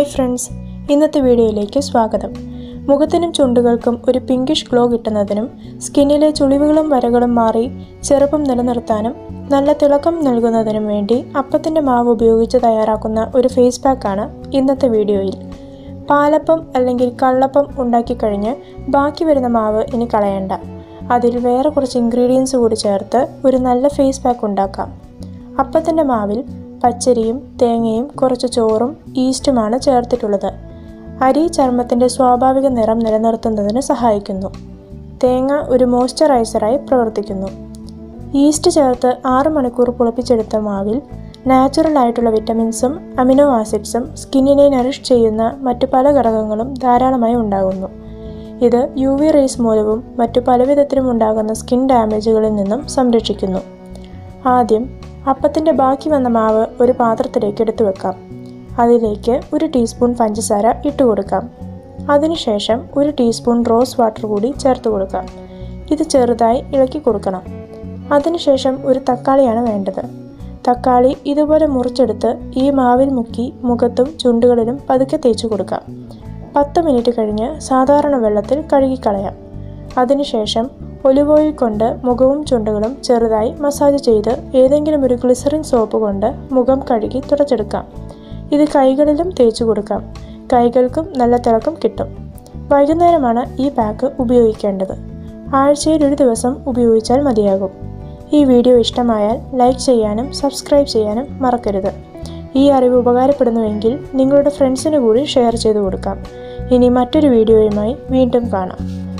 hi friends ഇന്നത്തെ വീഡിയോയിലേക്ക് സ്വാഗതം മുഖത്തിനും ചുണ്ടുകൾക്കും ഒരു പിങ്കിഷ് ഗ്ലോ കിട്ടുന്നതിനും സ്കിന്നിലെ ചുളിവുകളും വരകളും മാറി ചെറുപ്പം നിലനിർത്താനും നല്ല തിളക്കം നൽകുന്നതിനും വേണ്ടി അപ്പത്തിൻ്റെ മാവ് ഉപയോഗിച്ച് തയ്യാറാക്കുന്ന ഒരു ഫേസ് പാക്കാണ് ഇന്നത്തെ വീഡിയോയിൽ പാലപ്പം അല്ലെങ്കിൽ കള്ളപ്പം ഉണ്ടാക്കി കഴിഞ്ഞ് ബാക്കി വരുന്ന മാവ് ഇനി കളയണ്ട അതിൽ വേറെ കുറച്ച് ഇൻഗ്രീഡിയൻസ് കൂടി ചേർത്ത് ഒരു നല്ല ഫേസ് പാക്ക് ഉണ്ടാക്കാം അപ്പത്തിൻ്റെ മാവിൽ പച്ചരിയും തേങ്ങയും കുറച്ച് ചോറും ഈസ്റ്റുമാണ് ചേർത്തിട്ടുള്ളത് അരി ചർമ്മത്തിൻ്റെ സ്വാഭാവിക നിറം നിലനിർത്തുന്നതിന് സഹായിക്കുന്നു തേങ്ങ ഒരു മോയ്സ്ചറൈസറായി പ്രവർത്തിക്കുന്നു ഈസ്റ്റ് ചേർത്ത് ആറ് മണിക്കൂർ പുളിപ്പിച്ചെടുത്ത മാവിൽ നാച്ചുറൽ ആയിട്ടുള്ള വിറ്റമിൻസും അമിനോ ആസിഡ്സും സ്കിന്നിനെ നറിഷ് ചെയ്യുന്ന മറ്റു പല ഘടകങ്ങളും ധാരാളമായി ഉണ്ടാകുന്നു ഇത് യു വി റേസ് മൂലവും മറ്റു പലവിധത്തിലും ഉണ്ടാകുന്ന സ്കിൻ ഡാമേജുകളിൽ നിന്നും സംരക്ഷിക്കുന്നു ആദ്യം അപ്പത്തിൻ്റെ ബാക്കി വന്ന മാവ് ഒരു പാത്രത്തിലേക്ക് എടുത്തു വെക്കാം അതിലേക്ക് ഒരു ടീസ്പൂൺ പഞ്ചസാര ഇട്ട് കൊടുക്കാം അതിനുശേഷം ഒരു ടീസ്പൂൺ റോസ് വാട്ടർ കൂടി ചേർത്ത് കൊടുക്കാം ഇത് ചെറുതായി ഇളക്കി കൊടുക്കണം അതിനുശേഷം ഒരു തക്കാളിയാണ് വേണ്ടത് തക്കാളി ഇതുപോലെ മുറിച്ചെടുത്ത് ഈ മാവിൽ മുക്കി മുഖത്തും ചുണ്ടുകളിലും പതുക്കെ തേച്ച് കൊടുക്കാം പത്ത് മിനിറ്റ് കഴിഞ്ഞ് സാധാരണ വെള്ളത്തിൽ കഴുകിക്കളയാം അതിനുശേഷം ഒലിവ് ഓയിൽ കൊണ്ട് മുഖവും ചുണ്ടുകളും ചെറുതായി മസാജ് ചെയ്ത് ഏതെങ്കിലും ഒരു ഗ്ലിസറിൻ സോപ്പ് കൊണ്ട് മുഖം കഴുകി തുടച്ചെടുക്കാം ഇത് കൈകളിലും തേച്ചു കൊടുക്കാം കൈകൾക്കും നല്ല തിളക്കം കിട്ടും വൈകുന്നേരമാണ് ഈ പാക്ക് ഉപയോഗിക്കേണ്ടത് ആഴ്ചയിൽ ഒരു ദിവസം ഉപയോഗിച്ചാൽ മതിയാകും ഈ വീഡിയോ ഇഷ്ടമായാൽ ലൈക്ക് ചെയ്യാനും സബ്സ്ക്രൈബ് ചെയ്യാനും മറക്കരുത് ഈ അറിവ് ഉപകാരപ്പെടുന്നുവെങ്കിൽ നിങ്ങളുടെ ഫ്രണ്ട്സിന് കൂടി ഷെയർ ചെയ്തു കൊടുക്കാം ഇനി മറ്റൊരു വീഡിയോയുമായി വീണ്ടും കാണാം